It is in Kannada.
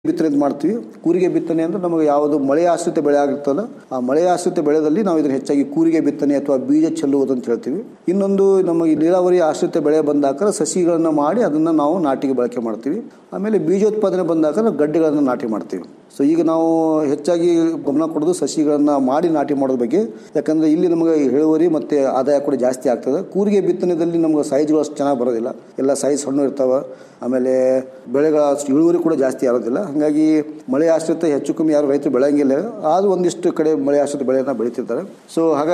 ಬಿತ್ತನೆ ಅಂತ ಮಾಡ್ತೀವಿ ಕೂರಿಗೆ ಬಿತ್ತನೆ ಅಂದ್ರೆ ನಮಗೆ ಯಾವುದು ಮಳೆ ಆಶ್ರಿತ ಬೆಳೆ ಆಗಿರ್ತಲ್ಲ ಆ ಮಳೆ ಆಶ್ರಿತ ಬೆಳೆದಲ್ಲಿ ನಾವು ಇದನ್ನು ಹೆಚ್ಚಾಗಿ ಕೂರಿಗೆ ಬಿತ್ತನೆ ಅಥವಾ ಬೀಜ ಚೆಲ್ಲುವುದು ಅಂತ ಹೇಳ್ತೀವಿ ಇನ್ನೊಂದು ನಮಗೆ ನೀರಾವರಿ ಆಶ್ರಿತ ಬೆಳೆ ಬಂದಾಗ ಸಸಿಗಳನ್ನು ಮಾಡಿ ಅದನ್ನು ನಾವು ನಾಟಿಗೆ ಬಳಕೆ ಮಾಡ್ತೀವಿ ಆಮೇಲೆ ಬೀಜೋತ್ಪಾದನೆ ಬಂದಾಗ ನಾವು ಗಡ್ಡೆಗಳನ್ನು ನಾಟಿ ಮಾಡ್ತೀವಿ ಸೊ ಈಗ ನಾವು ಹೆಚ್ಚಾಗಿ ಗಮನ ಕೊಡೋದು ಸಸಿಗಳನ್ನು ಮಾಡಿ ನಾಟಿ ಮಾಡೋದ್ರ ಬಗ್ಗೆ ಯಾಕಂದರೆ ಇಲ್ಲಿ ನಮಗೆ ಇಳುವರಿ ಮತ್ತು ಆದಾಯ ಕೂಡ ಜಾಸ್ತಿ ಆಗ್ತದೆ ಕೂರಿಗೆ ಬಿತ್ತನೆದಲ್ಲಿ ನಮ್ಗೆ ಸೈಜ್ಗಳು ಅಷ್ಟು ಚೆನ್ನಾಗಿ ಬರೋದಿಲ್ಲ ಎಲ್ಲ ಸೈಜ್ ಸಣ್ಣ ಇರ್ತಾವೆ ಆಮೇಲೆ ಬೆಳೆಗಳ ಅಷ್ಟು ಇಳುವರಿ ಕೂಡ ಜಾಸ್ತಿ ಆಗೋದಿಲ್ಲ ಹಾಗಾಗಿ ಮಳೆ ಆಶ್ರಿತ ಹೆಚ್ಚು ಕಮ್ಮಿ ಯಾರು ರೈತರು ಬೆಳೆಯಂಗಿಲ್ಲ ಆದರೂ ಒಂದಿಷ್ಟು ಕಡೆ ಮಳೆ ಆಶ್ರಿತ ಬೆಳೆಯನ್ನು ಬೆಳೀತಿರ್ತಾರೆ ಸೊ ಹಾಗಾಗಿ